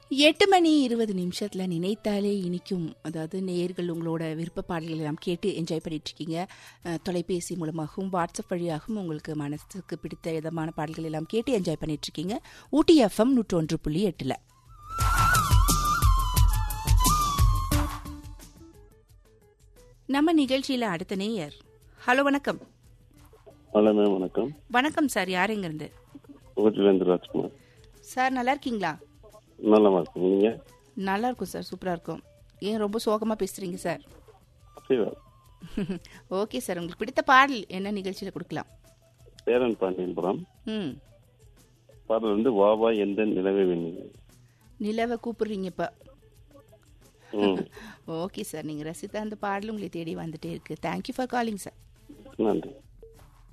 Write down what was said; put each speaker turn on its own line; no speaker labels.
எட்டு மணி இருபது நிமிஷத்தில் நினைத்தாலே இனிக்கும் அதாவது நேயர்கள் உங்களோட விருப்ப பாடல்கள் எல்லாம் கேட்டு என்ஜாய் பண்ணிட்டு இருக்கீங்க அஹ், தொலைபேசி மூலமாகவும் வாட்ஸ்அப் வழியாகவும் உங்களுக்கு மனசுக்கு பிடித்த விதமான பாடல்கள் எல்லாம் கேட்டு என்ஜாய் பண்ணிட்டு இருக்கீங்க ஊட்டி எஃப்எம் நூற்றொன்று புள்ளி எட்டில் நம்ம நிகழ்ச்சியில் அடுத்த நேயர் ஹலோ வணக்கம்
ஹலோ மேம் வணக்கம்
வணக்கம் சார் யார் எங்கிருந்து
ஊட்டிலேருந்து ராஜ்குமார்
சார் நல்லா இருக்கீங்களா
நல்லமா இருக்கும் நீங்க
நல்லா இருக்கும் சார் சூப்பராக இருக்கும் ஏன் ரொம்ப சோகமாக பேசுறீங்க சார்
அப்படியா
ஓகே சார் உங்களுக்கு பிடித்த பாடல் என்ன நிகழ்ச்சியில் கொடுக்கலாம்
பேரன் பாண்டியபுரம்
ம்
பாடல் வந்து வாவா எந்த நிலவே வேணும்
நிலவை கூப்பிடுறீங்க இப்போ
ம்
ஓகே சார் நீங்கள் ரசித்த அந்த பாடல் உங்களை தேடி வந்துட்டே இருக்கு தேங்க்யூ ஃபார் காலிங் சார்
நன்றி